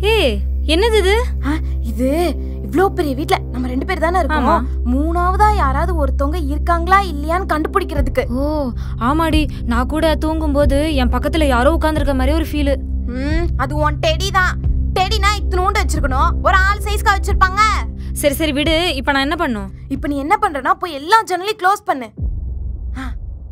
ஏய் என்னது இது ஆ, இது இவ்ளோ பெரிய வீட்ல நம்ம ரெண்டு பேர் தானே இருக்கோம் ஆமா. மூணாவதா யாராவது ஒருத்தவங்க இருக்காங்களா இல்லையான்னு கண்டுபிடிக்கிறதுக்கு ஓ ஆமாடி நான் கூட தூங்கும்போது என் பக்கத்துல யாரோ உட்கார்ந்திருக்க மாதிரி ஒரு ஃபீல் ம் அது உன் டெடி தான் டெடினா இத்தினோண்டு வச்சிருக்கணும் ஒரு ஆள் சைஸ்க்கா வச்சிருப்பாங்க சரி சரி விடு இப்போ நான் என்ன பண்ணும் இப்போ நீ என்ன பண்றனா போய் எல்லா ஜன்னலையும் க்ளோஸ் பண்ணு ஆ.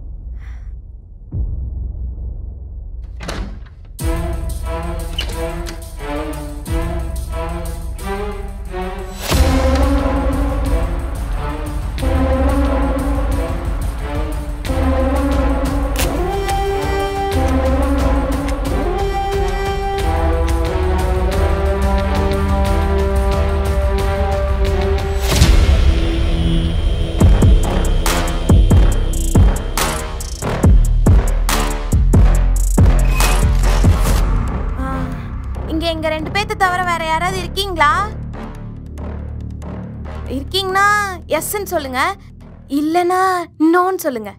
ஆ, இங்க எங்க ரெண்டு பேத்த தவிர வேற யாராவது இருக்கீங்களா இருக்கீங்கன்னா எஸ்ன்னு சொல்லுங்க இல்லனா நோன்னு சொல்லுங்க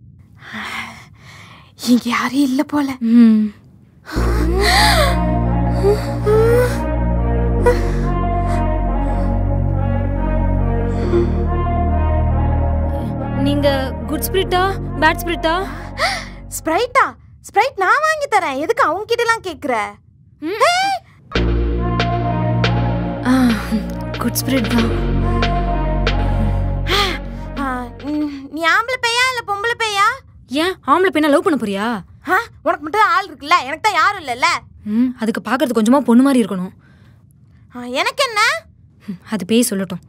இங்க யாரும் இல்ல போல ம் நீங்க குட் ஸ்பிரிட்டா பேட் ஸ்பிரிட்டா ஸ்ப்ரைட்டா ஸ்ப்ரைட் நான் வாங்கி தரேன் எதுக்கு அவங்க கிட்ட எல்லாம் கேக்குற குட் ஸ்பிரிட் தான் ஆ, ம், நீ ஆம்பளை பையா இல்ல பொம்பளை பையா ஏன் ஆம்பளை பெண்ணா லவ் பண்ண போறியா ஆ, உனக்கு மட்டும் ஆள் இருக்குல்ல எனக்கு தான் யாரும் இல்லைல்ல ம் அதுக்கு பார்க்கறது கொஞ்சமா பொண்ணு மாதிரி இருக்கணும் ஆ, எனக்கு என்ன ம், அது பேய் சொல்லட்டும்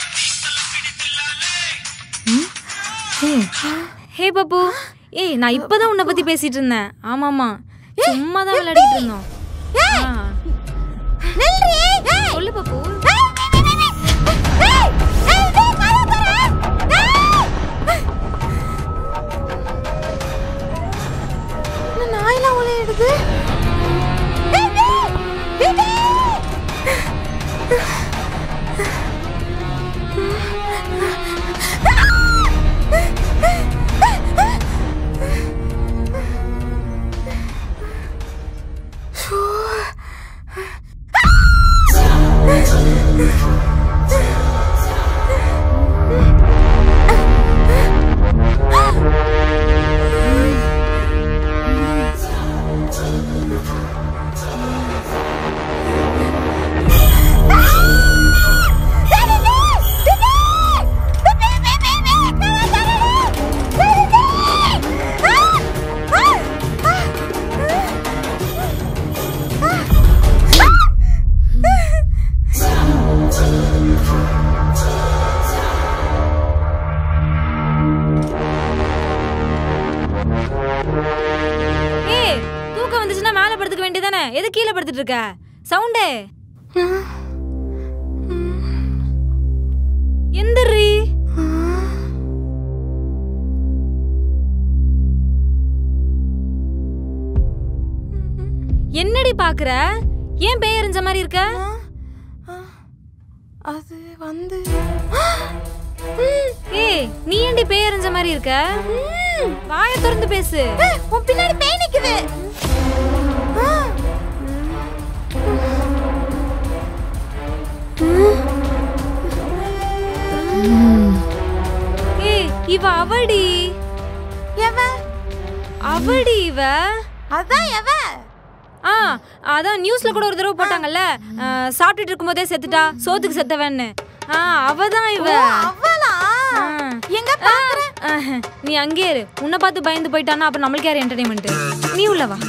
ம்? ஏய், ஹே பப்பு ஏய் நான் இப்பதான் உன்னை பத்தி பேசிட்டு இருந்தேன் ஆமாமா சும்மா தான் விளையாடிட்டு இருந்தோம் ஆ. நில்றி ஏய் சொல்லு பப்பு ஏய், ஏய், ஏய், ஏய், ஏய், ஏய், டேய், கதவை திற. ஏய். என்ன நாயெல்லாம் உளையிடுது? ஏய், டேய், டேய், டேய். ஏய் தூக்கம் வந்துச்சுன்னா மேலே படுத்துக்க வேண்டியதானே எது கீழே படுத்துட்டு இருக்க சவுண்டே எந்திரி என்னடி பாக்குற ஏன் பேய் எறிஞ்ச மாதிரி இருக்க அது வந்து ஏய் நீ ஏன்டி பேய் எறிஞ்ச மாதிரி இருக்க வாயை திறந்து பேசு ஏய், உன் பின்னாடி பேய் நிக்குது ஆ. ஏய் இவ அவடி எவ அவடி இவ அதான் எவ ஆ அதான் நியூஸ்ல கூட ஒரு தடவை போட்டாங்கல்ல ஆ, சாப்பிட்டுட்டு இருக்கும்போதே செத்துட்டா சோத்துக்கு செத்தவன்னு ஆ அவதான் இவ ஓ, அவளா ஆ. எங்க பாக்குற ஆஹ், நீ அங்கே இரு உன்னை பார்த்து பயந்து போயிட்டான்னா அப்புறம் நம்மளுக்கு யார் என்டர்டைன்மெண்ட் நீ உள்ள வா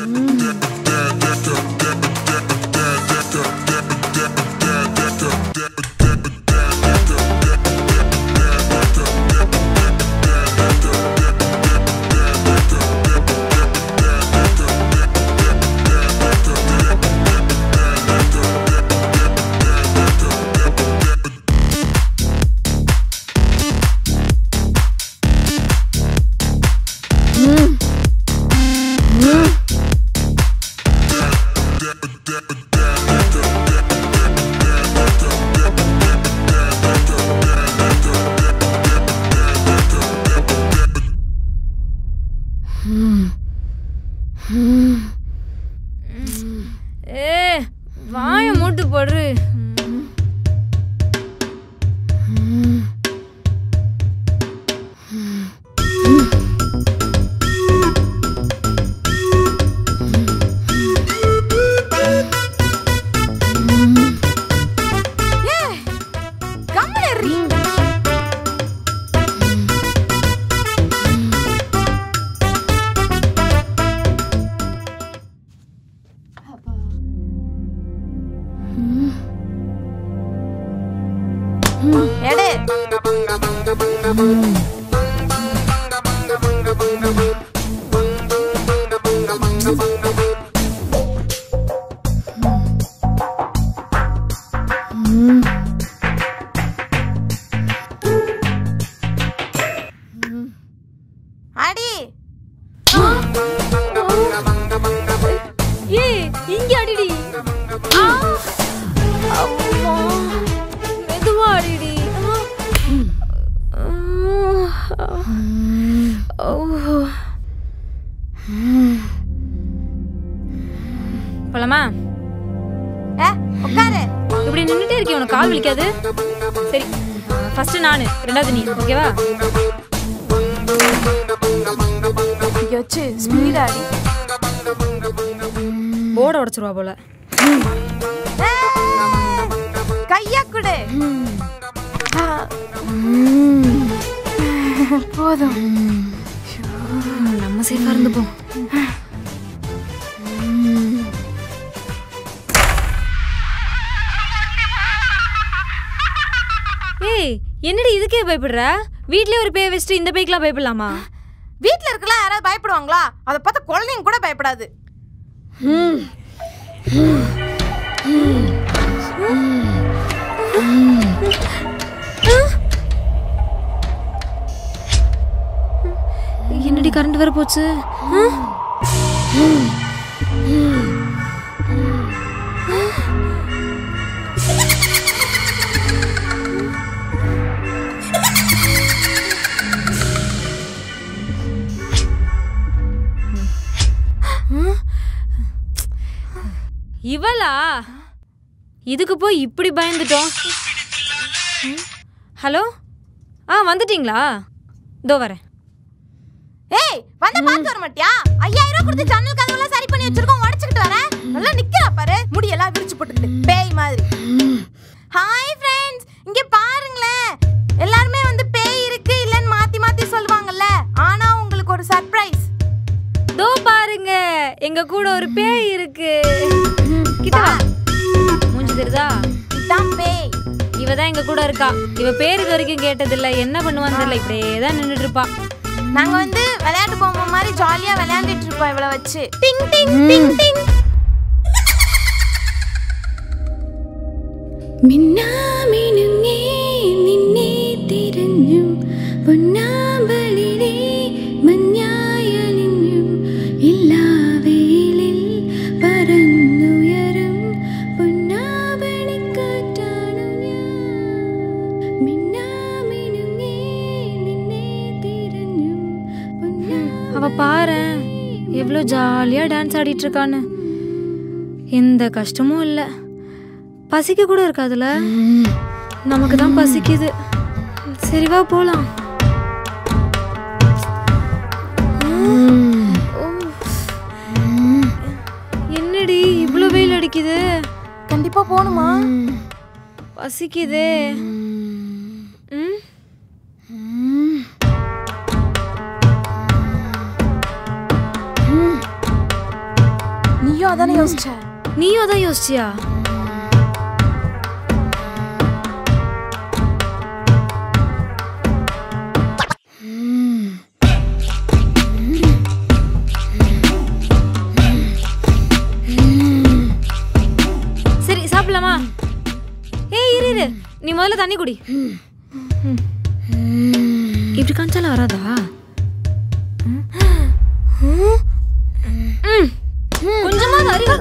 போடு கம்முனு இருடி. எடு அடி ஏய் இங்க அடிடி அம்மா மெதுவா அடிடி போலாமா ஏ, உட்காரு இப்படி நின்னுட்டே இருக்கே உனக்கு கால் வலிக்காது சரி ஃபர்ஸ்ட் நானு ரெண்டாவது நீ ஓகேவா இங்க வச்சு ஸ்பீடா அடி போர்டை உடச்சிருவா போல ஏய், கையா கொடு ஆ. போதும் நம்ம சேஃபா இருந்துப்போம் ஏய் என்னடி இதுக்கே பயப்படுற வீட்லயே ஒரு பேய் வச்சுட்டு இந்த பேய்க்கெல்லாம் பயப்படலாமா வீட்ல இருக்கலாம் யாராவது பயப்படுவாங்களா அதை பார்த்து குழந்தைங்க கூட பயப்படாது என்னடி கரண்ட் வர போச்சு ஆ? இவளா இதுக்கு போய் இப்படி பயந்துட்டோம் ம்? ஹலோ ஆ வந்துட்டீங்களா இதோ வரேன் ஏய் வந்து பார்த்து வர மாட்டியா ஐயாயிரம் ரூபாய் கொடுத்து ஜன்னல் கதவெல்லாம் சரி பண்ணி வச்சிருக்கோம் உடச்சுக்கிட்டு வரேன் நல்லா நிக்கிறா பாரு முடியெல்லாம் விரிச்சு போட்டுக்கிட்டு பேய் மாதிரி ஹாய் ஃப்ரெண்ட்ஸ் இங்க பாருங்களேன் எல்லாருமே வந்து பேய் இருக்கு இல்லைன்னு மாத்தி மாத்தி சொல்லுவாங்கல்ல ஆனா உங்களுக்கு ஒரு சர்ப்ரைஸ் தோ பாருங்க எங்க கூட ஒரு பேய் இருக்கு கிட்ட வா. மூஞ்சி தெரியுதா இதான் பேய் இவ தான் எங்க கூட இருக்கா இவ பேர் இது வரைக்கும் கேட்டதில்ல என்ன பண்ணுவான்னு தெரியல இப்படியே தான் நின்னுட்டு இருப்பா நாங்க வந்து விளையாட்டு பொம்மை மாதிரி ஜாலியா விளையாண்டுட்டு இருப்போம் இவளை வச்சு டிங் டிங் டிங் டிங் മിന്നാമിനുങ്ങേ നിന്നെ തിരഞ്ഞും പൊന്നാമ്പലിലെ മഞ്ഞായലിഞ്ഞും ഇല്ലാവേലിൽ പറന്നുയരും പൊന്നാവണിക്കാറ്റാണു ഞാൻ മിന്നാമിനുങ്ങേ നിന്നെ തിരഞ്ഞും அவ பாரு எவ்வளோ ஜாலியா டான்ஸ் ஆடிட்டு இருக்கான்னு எந்த கஷ்டமும் இல்ல பசிக்க கூட இருக்காதுல நமக்கு தான் பசிக்குது சரி வா போலாம் என்னடி இவ்வளோ வெயில் அடிக்குது கண்டிப்பா போகணுமா பசிக்குதே ம் நீயும் அதானே யோசிச்ச நீயும் அதான் யோசிச்சியா சரி சாப்பிடலாமா ஏய் இரு இரு நீ முதல்ல தண்ணி குடி ம். இப்படி காமிச்சாலும் வராதா ம். ம். கொஞ்சமாவது அறிவு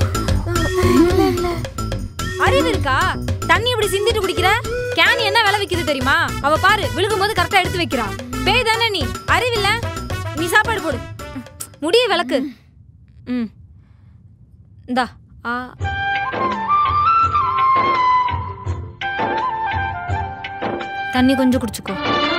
அறிவு இருக்கா தண்ணி இப்படி சிந்திட்டு குடிக்கிற கேன் என்ன விலை விக்குது தெரியுமா அவ பாரு விழுகும் போது கரெக்டா எடுத்து வைக்கிறா பேய் தானே நீ அறிவில்ல நீ சாப்பாடு போடு முடிய விளக்கு ம் இந்தா ஆ தண்ணி கொஞ்சம் குடிச்சுக்கோ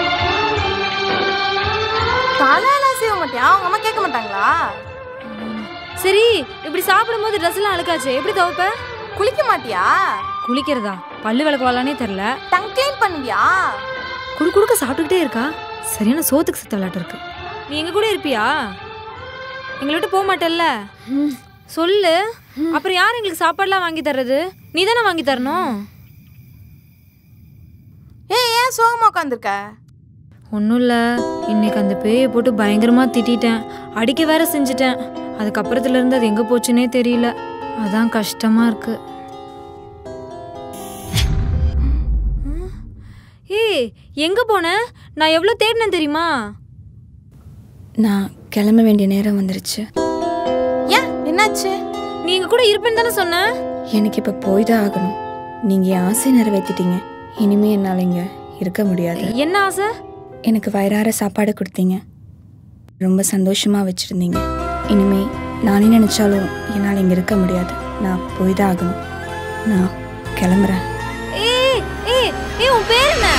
தலையெல்லாம் செய்ய மாட்டியா அவங்க அம்மா கேட்க மாட்டாங்களா சரி இப்படி சாப்பிடும்போது ட்ரெஸ் எல்லாம் அழுக்காச்சு எப்படி துவைப்ப குளிக்க மாட்டியா குளிக்கிறதா பல்லு விளக்குவாளானே தெரில டங் க்ளீன் பண்ணுவியா குடு குடுக்க சாப்பிட்டுக்கிட்டே இருக்கா சரியான சோத்துக்கு சித்த விளையாட்டு இருக்கு நீ எங்க கூட இருப்பியா எங்களை விட்டு போக மாட்டல்ல சொல்லு அப்புறம் யார் எங்களுக்கு சாப்பாடுலாம் வாங்கி தர்றது நீ தானே வாங்கி தரணும் ஏய் ஏன் சோகமா உட்காந்துருக்க ஒன்றும் இல்லை இன்னைக்கு அந்த பேயை போட்டு பயங்கரமாக திட்டிட்டேன் அடிக்க வேற செஞ்சுட்டேன் அதுக்கப்புறத்துல இருந்து அது எங்கே போச்சுன்னே தெரியல அதான் கஷ்டமாக இருக்கு ம். ஏய் எங்கே போனேன் நான் எவ்வளோ தேடினேன் தெரியுமா நான் கிளம்ப வேண்டிய நேரம் வந்துருச்சு ஏன் என்னாச்சு நீ எங்க கூட இருப்பேன்னு தானே சொன்ன எனக்கு இப்போ போய் தான் ஆகணும் நீங்கள் என் ஆசை நிறைவேற்றிட்டீங்க இனிமே என்னால் இங்கே இருக்க முடியாது என்ன ஆசை எனக்கு வயிறார சாப்பாடு கொடுத்தீங்க ரொம்ப சந்தோஷமாக வச்சுருந்தீங்க இனிமே நானே நினச்சாலும் என்னால் இங்கே இருக்க முடியாது நான் போய் தான் ஆகணும் நான் கிளம்புறேன் ஏய் ஏய் ஏய் உன் பேர் என்ன